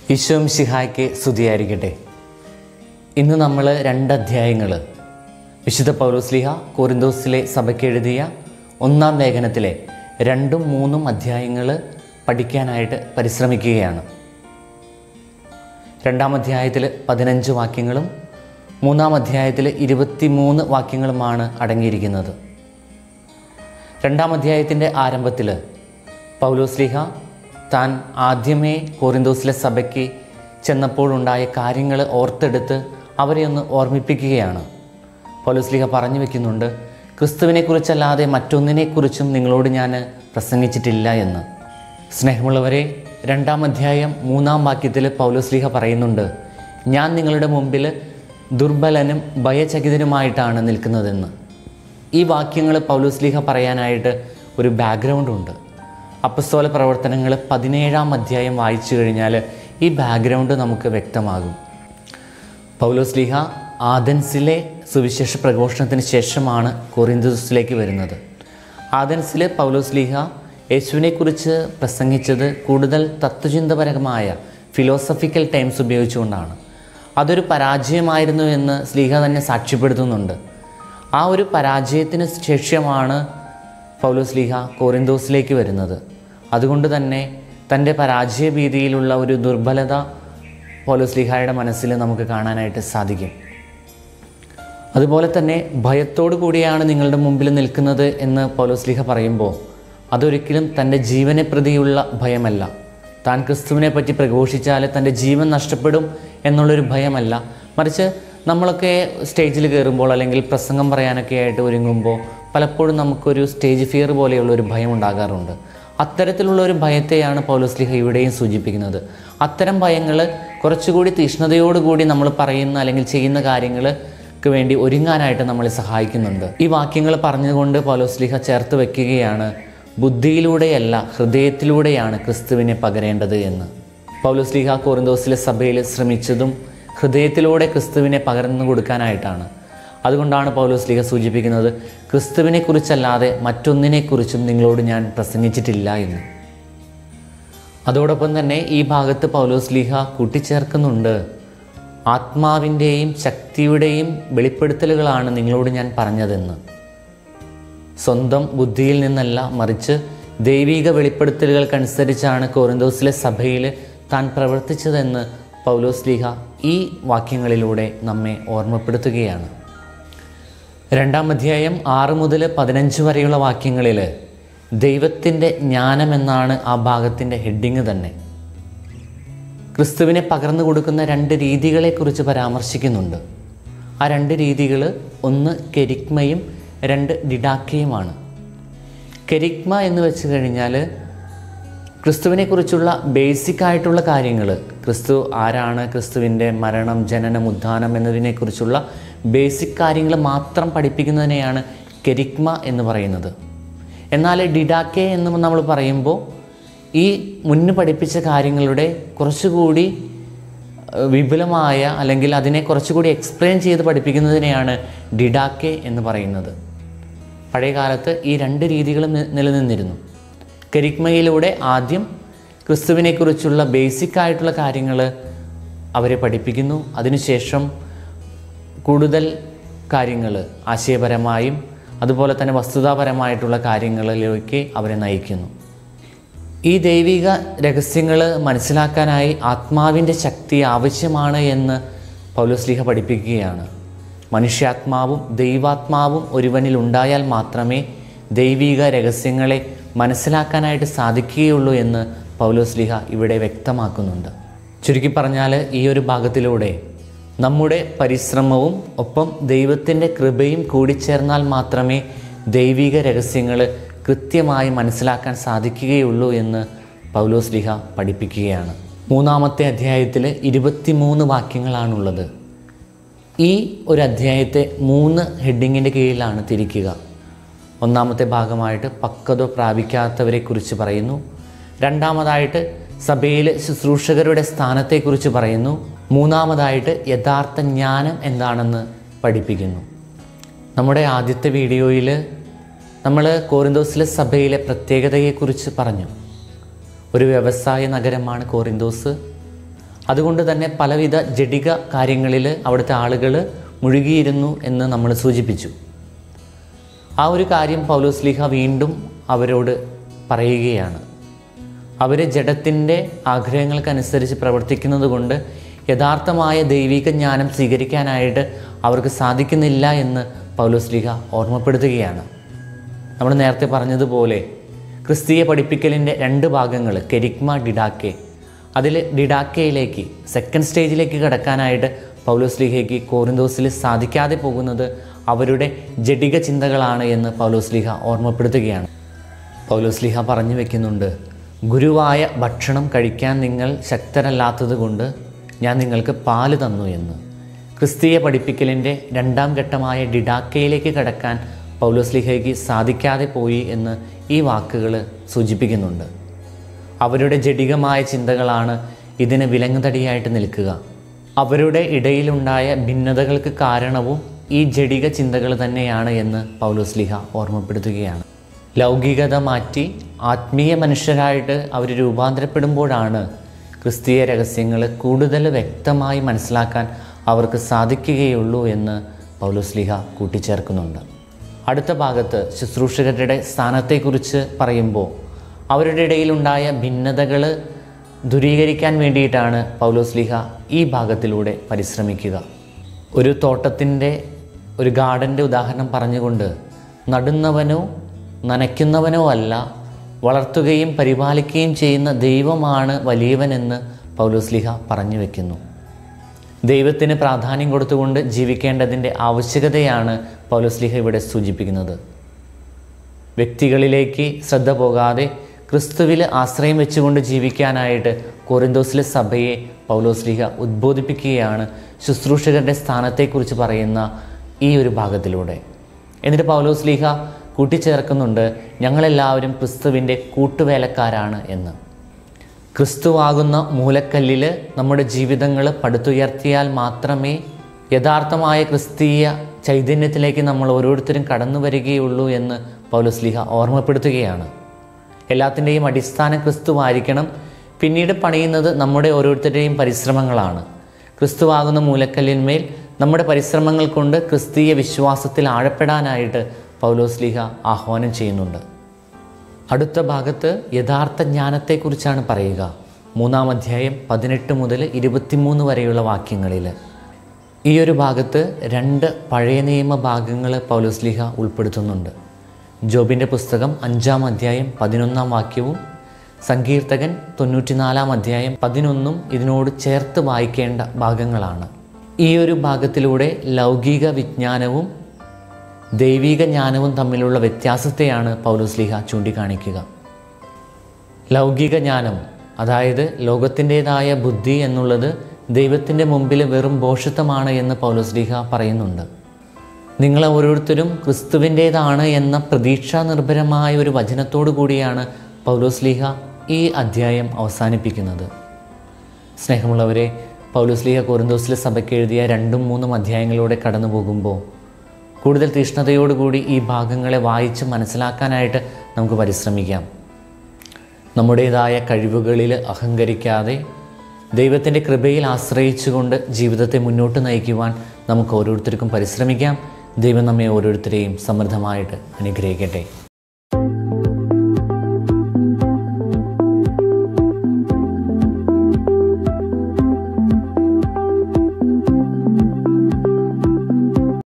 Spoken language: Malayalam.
ഈശോം ശിഹായ്ക്ക് സ്തുതിയായിരിക്കട്ടെ ഇന്ന് നമ്മൾ രണ്ട് അധ്യായങ്ങൾ വിശുദ്ധ പൗലോസ്ലിഹ കോറിന്തോസിലെ സഭയ്ക്ക് എഴുതിയ ഒന്നാം ലേഖനത്തിലെ രണ്ടും മൂന്നും അധ്യായങ്ങൾ പഠിക്കാനായിട്ട് പരിശ്രമിക്കുകയാണ് രണ്ടാം അധ്യായത്തിൽ പതിനഞ്ച് വാക്യങ്ങളും മൂന്നാം അധ്യായത്തിൽ ഇരുപത്തിമൂന്ന് വാക്യങ്ങളുമാണ് അടങ്ങിയിരിക്കുന്നത് രണ്ടാം അധ്യായത്തിൻ്റെ ആരംഭത്തിൽ പൗലോസ്ലിഹ താൻ ആദ്യമേ കോറിന്തോസിലെ സഭയ്ക്ക് ചെന്നപ്പോഴുണ്ടായ കാര്യങ്ങൾ ഓർത്തെടുത്ത് അവരെ ഒന്ന് ഓർമ്മിപ്പിക്കുകയാണ് പൗലോസ്ലിഹ പറഞ്ഞു വെക്കുന്നുണ്ട് ക്രിസ്തുവിനെക്കുറിച്ചല്ലാതെ മറ്റൊന്നിനെക്കുറിച്ചും നിങ്ങളോട് ഞാൻ പ്രസംഗിച്ചിട്ടില്ല എന്ന് സ്നേഹമുള്ളവരെ രണ്ടാം അധ്യായം മൂന്നാം വാക്യത്തിൽ പൗലോസ്ലിഹ പറയുന്നുണ്ട് ഞാൻ നിങ്ങളുടെ മുമ്പിൽ ദുർബലനും ഭയചകിതനുമായിട്ടാണ് നിൽക്കുന്നതെന്ന് ഈ വാക്യങ്ങൾ പൗലോസ്ലിഹ പറയാനായിട്ട് ഒരു ബാക്ക്ഗ്രൗണ്ട് ഉണ്ട് അപ്പസ്തോല പ്രവർത്തനങ്ങൾ പതിനേഴാം അധ്യായം വായിച്ചു കഴിഞ്ഞാൽ ഈ ബാക്ക്ഗ്രൗണ്ട് നമുക്ക് വ്യക്തമാകും പൗലോസ്ലിഹ ആദൻസിലെ സുവിശേഷ പ്രഘോഷണത്തിന് ശേഷമാണ് കൊറിന്തോസിലേക്ക് വരുന്നത് ആദൻസിലെ പൗലോസ്ലിഹ യേശുവിനെക്കുറിച്ച് പ്രസംഗിച്ചത് കൂടുതൽ തത്വചിന്തപരമായ ഫിലോസഫിക്കൽ ടൈംസ് ഉപയോഗിച്ചുകൊണ്ടാണ് അതൊരു പരാജയമായിരുന്നു എന്ന് സ്ലീഹ തന്നെ സാക്ഷ്യപ്പെടുത്തുന്നുണ്ട് ആ ഒരു പരാജയത്തിന് ശേഷമാണ് പൗലോസ്ലീഹ കോറിന്തോസിലേക്ക് വരുന്നത് അതുകൊണ്ട് തന്നെ തൻ്റെ പരാജയ ഭീതിയിലുള്ള ഒരു ദുർബലത പൗലോസ്ലീഹായുടെ മനസ്സിൽ നമുക്ക് കാണാനായിട്ട് സാധിക്കും അതുപോലെ തന്നെ ഭയത്തോടു കൂടിയാണ് നിങ്ങളുടെ മുമ്പിൽ നിൽക്കുന്നത് എന്ന് പൗലോസ്ലിഹ പറയുമ്പോൾ അതൊരിക്കലും തൻ്റെ ജീവനെ പ്രതിയുള്ള ഭയമല്ല താൻ ക്രിസ്തുവിനെ പറ്റി പ്രഘോഷിച്ചാൽ തൻ്റെ ജീവൻ നഷ്ടപ്പെടും എന്നുള്ളൊരു ഭയമല്ല മറിച്ച് നമ്മളൊക്കെ സ്റ്റേജിൽ കയറുമ്പോൾ അല്ലെങ്കിൽ പ്രസംഗം പറയാനൊക്കെ ആയിട്ട് ഒരുങ്ങുമ്പോൾ പലപ്പോഴും നമുക്കൊരു സ്റ്റേജ് ഫിയർ പോലെയുള്ള ഒരു ഭയം ഉണ്ടാകാറുണ്ട് അത്തരത്തിലുള്ള ഒരു ഭയത്തെയാണ് പൗലോസ്ലിഹ ഇവിടെയും സൂചിപ്പിക്കുന്നത് അത്തരം ഭയങ്ങൾ കുറച്ചുകൂടി തീഷ്ണതയോടുകൂടി നമ്മൾ പറയുന്ന അല്ലെങ്കിൽ ചെയ്യുന്ന കാര്യങ്ങൾക്ക് വേണ്ടി ഒരുങ്ങാനായിട്ട് നമ്മളെ സഹായിക്കുന്നുണ്ട് ഈ വാക്യങ്ങൾ പറഞ്ഞുകൊണ്ട് പൗലോസ്ലിഹ ചേർത്ത് വയ്ക്കുകയാണ് ബുദ്ധിയിലൂടെയല്ല ഹൃദയത്തിലൂടെയാണ് ക്രിസ്തുവിനെ പകരേണ്ടത് എന്ന് പൗലോസ്ലിഹ കോറിന്തോസിലെ സഭയിൽ ശ്രമിച്ചതും ഹൃദയത്തിലൂടെ ക്രിസ്തുവിനെ പകർന്നു കൊടുക്കാനായിട്ടാണ് അതുകൊണ്ടാണ് പൗലോസ്ലിഹ സൂചിപ്പിക്കുന്നത് ക്രിസ്തുവിനെക്കുറിച്ചല്ലാതെ മറ്റൊന്നിനെക്കുറിച്ചും നിങ്ങളോട് ഞാൻ പ്രസംഗിച്ചിട്ടില്ല എന്ന് അതോടൊപ്പം തന്നെ ഈ ഭാഗത്ത് പൗലോസ്ലിഹ കൂട്ടിച്ചേർക്കുന്നുണ്ട് ആത്മാവിൻ്റെയും ശക്തിയുടെയും വെളിപ്പെടുത്തലുകളാണ് നിങ്ങളോട് ഞാൻ പറഞ്ഞതെന്ന് സ്വന്തം ബുദ്ധിയിൽ നിന്നല്ല മറിച്ച് ദൈവിക വെളിപ്പെടുത്തലുകൾക്കനുസരിച്ചാണ് കോറിന്തോസിലെ സഭയിൽ താൻ പ്രവർത്തിച്ചതെന്ന് പൗലോസ്ലിഹ ഈ വാക്യങ്ങളിലൂടെ നമ്മെ ഓർമ്മപ്പെടുത്തുകയാണ് രണ്ടാം അധ്യായം ആറ് മുതൽ പതിനഞ്ച് വരെയുള്ള വാക്യങ്ങളിൽ ദൈവത്തിൻ്റെ ജ്ഞാനമെന്നാണ് ആ ഭാഗത്തിൻ്റെ ഹെഡിങ് തന്നെ ക്രിസ്തുവിനെ പകർന്നു കൊടുക്കുന്ന രണ്ട് രീതികളെക്കുറിച്ച് പരാമർശിക്കുന്നുണ്ട് ആ രണ്ട് രീതികൾ ഒന്ന് കെരിക്മയും രണ്ട് ഡിഡാക്കയുമാണ് കെരിക്മ എന്ന് വെച്ച് കഴിഞ്ഞാൽ ക്രിസ്തുവിനെക്കുറിച്ചുള്ള ബേസിക് ആയിട്ടുള്ള കാര്യങ്ങൾ ക്രിസ്തു ആരാണ് ക്രിസ്തുവിൻ്റെ മരണം ജനനം ഉദ്ധാനം എന്നതിനെക്കുറിച്ചുള്ള ബേസിക് കാര്യങ്ങൾ മാത്രം പഠിപ്പിക്കുന്നതിനെയാണ് കെരിക്മ എന്ന് പറയുന്നത് എന്നാൽ ഡിഡാക്കെ എന്ന് നമ്മൾ പറയുമ്പോൾ ഈ മുന്ന് പഠിപ്പിച്ച കാര്യങ്ങളുടെ കുറച്ചുകൂടി വിപുലമായ അല്ലെങ്കിൽ അതിനെ കുറച്ചുകൂടി എക്സ്പ്ലെയിൻ ചെയ്ത് പഠിപ്പിക്കുന്നതിനെയാണ് ഡിഡാക്കെ എന്ന് പറയുന്നത് പഴയ കാലത്ത് ഈ രണ്ട് രീതികളും നിലനിന്നിരുന്നു കരിക്മയിലൂടെ ആദ്യം ക്രിസ്തുവിനെക്കുറിച്ചുള്ള ബേസിക് ആയിട്ടുള്ള കാര്യങ്ങൾ അവരെ പഠിപ്പിക്കുന്നു അതിനുശേഷം കൂടുതൽ കാര്യങ്ങൾ ആശയപരമായും അതുപോലെ തന്നെ വസ്തുതാപരമായിട്ടുള്ള കാര്യങ്ങളിലേക്ക് അവരെ നയിക്കുന്നു ഈ ദൈവിക രഹസ്യങ്ങൾ മനസ്സിലാക്കാനായി ആത്മാവിൻ്റെ ശക്തി ആവശ്യമാണ് എന്ന് പൗലോസ്ലിഹ പഠിപ്പിക്കുകയാണ് മനുഷ്യാത്മാവും ദൈവാത്മാവും ഒരുവനിൽ ഉണ്ടായാൽ മാത്രമേ ദൈവിക രഹസ്യങ്ങളെ മനസ്സിലാക്കാനായിട്ട് സാധിക്കുകയുള്ളൂ എന്ന് പൗലോസ്ലിഹ ഇവിടെ വ്യക്തമാക്കുന്നുണ്ട് ചുരുക്കി പറഞ്ഞാൽ ഈ ഒരു ഭാഗത്തിലൂടെ നമ്മുടെ പരിശ്രമവും ഒപ്പം ദൈവത്തിൻ്റെ കൃപയും കൂടിച്ചേർന്നാൽ മാത്രമേ ദൈവിക രഹസ്യങ്ങൾ കൃത്യമായി മനസ്സിലാക്കാൻ സാധിക്കുകയുള്ളൂ എന്ന് പൗലോസ്ലിഹ പഠിപ്പിക്കുകയാണ് മൂന്നാമത്തെ അധ്യായത്തിൽ ഇരുപത്തിമൂന്ന് വാക്യങ്ങളാണുള്ളത് ഈ ഒരു അധ്യായത്തെ മൂന്ന് ഹെഡിങ്ങിൻ്റെ കീഴിലാണ് തിരിക്കുക ഒന്നാമത്തെ ഭാഗമായിട്ട് പക്വത പ്രാപിക്കാത്തവരെക്കുറിച്ച് പറയുന്നു രണ്ടാമതായിട്ട് സഭയിലെ ശുശ്രൂഷകരുടെ സ്ഥാനത്തെക്കുറിച്ച് പറയുന്നു മൂന്നാമതായിട്ട് യഥാർത്ഥ ജ്ഞാനം എന്താണെന്ന് പഠിപ്പിക്കുന്നു നമ്മുടെ ആദ്യത്തെ വീഡിയോയിൽ നമ്മൾ കോറിന്തോസിലെ സഭയിലെ പ്രത്യേകതയെക്കുറിച്ച് പറഞ്ഞു ഒരു വ്യവസായ നഗരമാണ് കോറിന്തോസ് അതുകൊണ്ട് തന്നെ പലവിധ ജഡിക കാര്യങ്ങളിൽ അവിടുത്തെ ആളുകൾ മുഴുകിയിരുന്നു എന്ന് നമ്മൾ സൂചിപ്പിച്ചു ആ ഒരു കാര്യം പൗലോസ്ലിഹ വീണ്ടും അവരോട് പറയുകയാണ് അവർ ജഡത്തിൻ്റെ ആഗ്രഹങ്ങൾക്കനുസരിച്ച് പ്രവർത്തിക്കുന്നത് കൊണ്ട് യഥാർത്ഥമായ ദൈവിക ജ്ഞാനം സ്വീകരിക്കാനായിട്ട് അവർക്ക് സാധിക്കുന്നില്ല എന്ന് പൗലോസ്ലിഹ ഓർമ്മപ്പെടുത്തുകയാണ് നമ്മൾ നേരത്തെ പറഞ്ഞതുപോലെ ക്രിസ്തീയ പഠിപ്പിക്കലിൻ്റെ രണ്ട് ഭാഗങ്ങൾ കെരിക്മ ഡിഡാക്കെ അതിൽ ഡിഡാക്കയിലേക്ക് സെക്കൻഡ് സ്റ്റേജിലേക്ക് കടക്കാനായിട്ട് പൗലോസ്ലിഹയ്ക്ക് കോറിന്തോസിൽ സാധിക്കാതെ പോകുന്നത് അവരുടെ ജഡിക ചിന്തകളാണ് എന്ന് പൗലോസ്ലിഹ ഓർമ്മപ്പെടുത്തുകയാണ് പൗലോസ്ലിഹ പറഞ്ഞു വെക്കുന്നുണ്ട് ഗുരുവായ ഭക്ഷണം കഴിക്കാൻ നിങ്ങൾ ശക്തരല്ലാത്തത് കൊണ്ട് ഞാൻ നിങ്ങൾക്ക് പാല് തന്നു എന്ന് ക്രിസ്തീയ പഠിപ്പിക്കലിൻ്റെ രണ്ടാം ഘട്ടമായ ഡിഡാക്കയിലേക്ക് കടക്കാൻ പൗലോസ്ലിഹയ്ക്ക് സാധിക്കാതെ പോയി എന്ന് ഈ വാക്കുകൾ സൂചിപ്പിക്കുന്നുണ്ട് അവരുടെ ജഡികമായ ചിന്തകളാണ് ഇതിന് വിലങ്ങുതടിയായിട്ട് നിൽക്കുക അവരുടെ ഇടയിലുണ്ടായ ഭിന്നതകൾക്ക് കാരണവും ഈ ജഡിക ചിന്തകൾ തന്നെയാണ് എന്ന് പൗലോസ്ലിഹ ഓർമ്മപ്പെടുത്തുകയാണ് ലൗകികത മാറ്റി ആത്മീയ മനുഷ്യരായിട്ട് അവർ രൂപാന്തരപ്പെടുമ്പോഴാണ് ക്രിസ്തീയ രഹസ്യങ്ങൾ കൂടുതൽ വ്യക്തമായി മനസ്സിലാക്കാൻ അവർക്ക് സാധിക്കുകയുള്ളൂ എന്ന് പൗലോസ്ലിഹ കൂട്ടിച്ചേർക്കുന്നുണ്ട് അടുത്ത ഭാഗത്ത് ശുശ്രൂഷകരുടെ സ്ഥാനത്തെക്കുറിച്ച് പറയുമ്പോൾ അവരുടെ ഇടയിലുണ്ടായ ഭിന്നതകൾ ദൂരീകരിക്കാൻ വേണ്ടിയിട്ടാണ് പൗലോസ്ലിഹ ഈ ഭാഗത്തിലൂടെ പരിശ്രമിക്കുക ഒരു തോട്ടത്തിൻ്റെ ഒരു ഗാർഡൻ്റെ ഉദാഹരണം പറഞ്ഞുകൊണ്ട് നടുന്നവനോ നനയ്ക്കുന്നവനോ അല്ല വളർത്തുകയും പരിപാലിക്കുകയും ചെയ്യുന്ന ദൈവമാണ് വലിയവനെന്ന് പൗലോസ്ലിഹ പറഞ്ഞു വയ്ക്കുന്നു ദൈവത്തിന് പ്രാധാന്യം കൊടുത്തുകൊണ്ട് ജീവിക്കേണ്ടതിൻ്റെ ആവശ്യകതയാണ് പൗലോസ്ലിഹ ഇവിടെ സൂചിപ്പിക്കുന്നത് വ്യക്തികളിലേക്ക് ശ്രദ്ധ പോകാതെ ക്രിസ്തുവിൽ ആശ്രയം വെച്ചുകൊണ്ട് ജീവിക്കാനായിട്ട് കോറിന്തോസിലെ സഭയെ പൗലോസ്ലിഹ ഉദ്ബോധിപ്പിക്കുകയാണ് ശുശ്രൂഷകരുടെ സ്ഥാനത്തെക്കുറിച്ച് പറയുന്ന ഈ ഒരു ഭാഗത്തിലൂടെ എന്നിട്ട് പൗലോസ്ലിഹ കൂട്ടിച്ചേർക്കുന്നുണ്ട് ഞങ്ങളെല്ലാവരും ക്രിസ്തുവിൻ്റെ കൂട്ടുവേലക്കാരാണ് എന്ന് ക്രിസ്തുവാകുന്ന മൂലക്കല്ലിൽ നമ്മുടെ ജീവിതങ്ങൾ പടുത്തുയർത്തിയാൽ മാത്രമേ യഥാർത്ഥമായ ക്രിസ്തീയ ചൈതന്യത്തിലേക്ക് നമ്മൾ ഓരോരുത്തരും കടന്നു വരികയുള്ളൂ എന്ന് പൗലോസ്ലിഹ ഓർമ്മപ്പെടുത്തുകയാണ് എല്ലാത്തിൻ്റെയും അടിസ്ഥാനം ക്രിസ്തുവായിരിക്കണം പിന്നീട് പണിയുന്നത് നമ്മുടെ ഓരോരുത്തരുടെയും പരിശ്രമങ്ങളാണ് ക്രിസ്തുവാകുന്ന മൂലക്കല്ലിന്മേൽ നമ്മുടെ പരിശ്രമങ്ങൾ കൊണ്ട് ക്രിസ്തീയ വിശ്വാസത്തിൽ ആഴപ്പെടാനായിട്ട് പൗലോസ്ലിഹ ആഹ്വാനം ചെയ്യുന്നുണ്ട് അടുത്ത ഭാഗത്ത് യഥാർത്ഥ ജ്ഞാനത്തെക്കുറിച്ചാണ് പറയുക മൂന്നാം അധ്യായം പതിനെട്ട് മുതൽ ഇരുപത്തിമൂന്ന് വരെയുള്ള വാക്യങ്ങളിൽ ഈ ഒരു ഭാഗത്ത് രണ്ട് പഴയ നിയമ ഭാഗങ്ങൾ പൗലോസ്ലിഹ ഉൾപ്പെടുത്തുന്നുണ്ട് ജോബിൻ്റെ പുസ്തകം അഞ്ചാം അധ്യായം പതിനൊന്നാം വാക്യവും സങ്കീർത്തകൻ തൊണ്ണൂറ്റിനാലാം അധ്യായം പതിനൊന്നും ഇതിനോട് ചേർത്ത് വായിക്കേണ്ട ഭാഗങ്ങളാണ് ഈ ഒരു ഭാഗത്തിലൂടെ ലൗകിക വിജ്ഞാനവും ദൈവിക ജ്ഞാനവും തമ്മിലുള്ള വ്യത്യാസത്തെയാണ് പൗലോസ്ലിഹ ചൂണ്ടിക്കാണിക്കുക ലൗകിക ജ്ഞാനം അതായത് ലോകത്തിൻ്റെതായ ബുദ്ധി എന്നുള്ളത് ദൈവത്തിൻ്റെ മുമ്പിൽ വെറും ഭോഷിത്വമാണ് എന്ന് പൗലോസ്ലിഹ പറയുന്നുണ്ട് നിങ്ങൾ ഓരോരുത്തരും ക്രിസ്തുവിൻ്റേതാണ് എന്ന പ്രതീക്ഷാ നിർഭരമായ ഒരു വചനത്തോടു കൂടിയാണ് പൗലോസ്ലിഹ ഈ അധ്യായം അവസാനിപ്പിക്കുന്നത് സ്നേഹമുള്ളവരെ പൗലോസ്ലിഹ കോറിന്തോസിലെ സഭയ്ക്ക് എഴുതിയ രണ്ടും മൂന്നും അധ്യായങ്ങളിലൂടെ കടന്നു പോകുമ്പോൾ കൂടുതൽ തീഷ്ണതയോടുകൂടി ഈ ഭാഗങ്ങളെ വായിച്ച് മനസ്സിലാക്കാനായിട്ട് നമുക്ക് പരിശ്രമിക്കാം നമ്മുടേതായ കഴിവുകളിൽ അഹങ്കരിക്കാതെ ദൈവത്തിൻ്റെ കൃപയിൽ ആശ്രയിച്ചുകൊണ്ട് ജീവിതത്തെ മുന്നോട്ട് നയിക്കുവാൻ നമുക്ക് ഓരോരുത്തർക്കും പരിശ്രമിക്കാം ദൈവം നമ്മെ ഓരോരുത്തരെയും സമൃദ്ധമായിട്ട് അനുഗ്രഹിക്കട്ടെ